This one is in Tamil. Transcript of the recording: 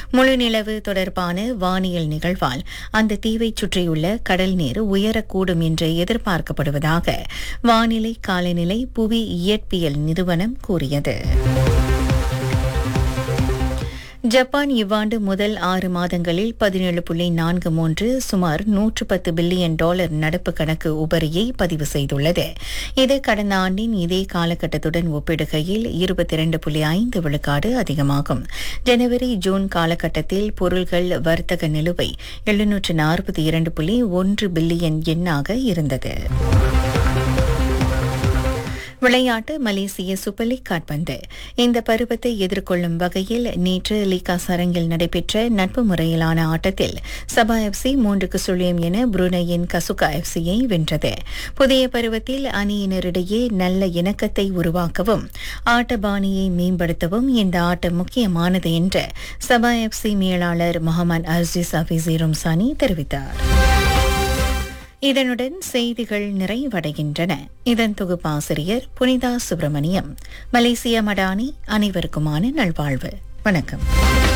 முழு நிலவு தொடர்பான வானியல் நிகழ்வால் அந்த தீவைச் சுற்றியுள்ள கடல் நீர் உயரக்கூடும் என்று எதிர்பார்க்கப்படுவதாக வானிலை காலநிலை புவி இயற்பியல் நிறுவனம் கூறியது ஜப்பான் இவ்வாண்டு முதல் ஆறு மாதங்களில் பதினேழு புள்ளி நான்கு மூன்று சுமார் நூற்று பத்து பில்லியன் டாலர் நடப்பு கணக்கு உபரியை பதிவு செய்துள்ளது இது கடந்த ஆண்டின் இதே காலகட்டத்துடன் ஒப்பிடுகையில் இருபத்தி இரண்டு புள்ளி ஐந்து விழுக்காடு அதிகமாகும் ஜனவரி ஜூன் காலகட்டத்தில் பொருள்கள் வர்த்தக நிலுவை எழுநூற்று நாற்பத்தி இரண்டு புள்ளி ஒன்று பில்லியன் எண்ணாக இருந்தது விளையாட்டு மலேசிய சூப்பர் லீக் காட்பந்து இந்த பருவத்தை எதிர்கொள்ளும் வகையில் நேற்று லீகா சரங்கில் நடைபெற்ற நட்பு முறையிலான ஆட்டத்தில் சபா எஃப்சி மூன்றுக்கு சுழியம் என புருனையின் கசுகா எஃப்சியை வென்றது புதிய பருவத்தில் அணியினரிடையே நல்ல இணக்கத்தை உருவாக்கவும் ஆட்ட பாணியை மேம்படுத்தவும் இந்த ஆட்டம் முக்கியமானது என்று சபா எஃப்சி மேலாளர் முகமது அர்ஜிஸ் அபிசி ரும்சானி தெரிவித்தார் இதனுடன் செய்திகள் நிறைவடைகின்றன இதன் தொகுப்பாசிரியர் புனிதா சுப்பிரமணியம் மலேசிய மடானி அனைவருக்குமான நல்வாழ்வு வணக்கம்